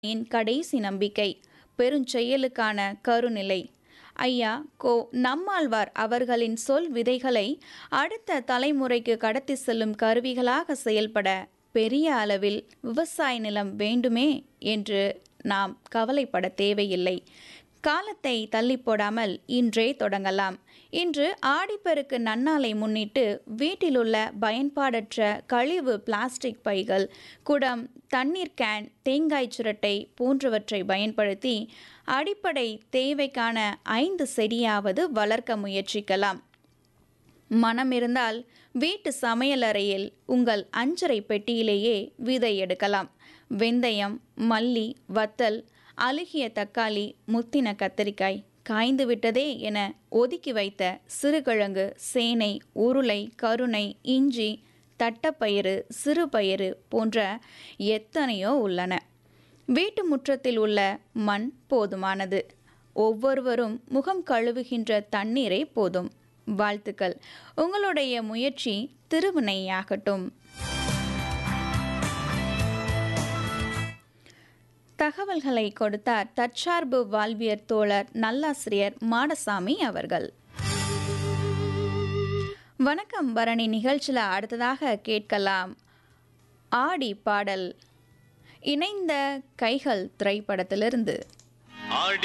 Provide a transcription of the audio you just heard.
என் கடைசி நம்பிக்கை பெருஞ்செயலுக்கான கருநிலை ஐயா கோ நம்மாழ்வார் அவர்களின் சொல் விதைகளை அடுத்த தலைமுறைக்கு கடத்தி செல்லும் கருவிகளாக செயல்பட பெரிய அளவில் விவசாய நிலம் வேண்டுமே என்று நாம் கவலைப்பட தேவையில்லை காலத்தை தள்ளி போடாமல் இன்றே தொடங்கலாம் இன்று ஆடிப்பெருக்கு நன்னாளை முன்னிட்டு வீட்டிலுள்ள பயன்பாடற்ற கழிவு பிளாஸ்டிக் பைகள் குடம் தண்ணீர் கேன் தேங்காய் சுரட்டை போன்றவற்றை பயன்படுத்தி அடிப்படை தேவைக்கான ஐந்து செடியாவது வளர்க்க முயற்சிக்கலாம் மனம் இருந்தால் வீட்டு சமையலறையில் உங்கள் அஞ்சரை பெட்டியிலேயே விதை எடுக்கலாம் வெந்தயம் மல்லி வத்தல் அழுகிய தக்காளி முத்தின கத்தரிக்காய் காய்ந்து விட்டதே என ஒதுக்கி வைத்த சிறுகிழங்கு சேனை உருளை கருணை இஞ்சி தட்டப்பயிறு சிறுபயிறு போன்ற எத்தனையோ உள்ளன வீட்டு முற்றத்தில் உள்ள மண் போதுமானது ஒவ்வொருவரும் முகம் கழுவுகின்ற தண்ணீரே போதும் வாழ்த்துக்கள் உங்களுடைய முயற்சி திருவினையாகட்டும் தகவல்களை கொடுத்தார் தற்சார்பு வாழ்வியற் தோழர் நல்லாசிரியர் மாடசாமி அவர்கள் வணக்கம் பரணி நிகழ்ச்சியில் அடுத்ததாக கேட்கலாம் ஆடி பாடல் இணைந்த கைகள் திரைப்படத்திலிருந்து ஆடி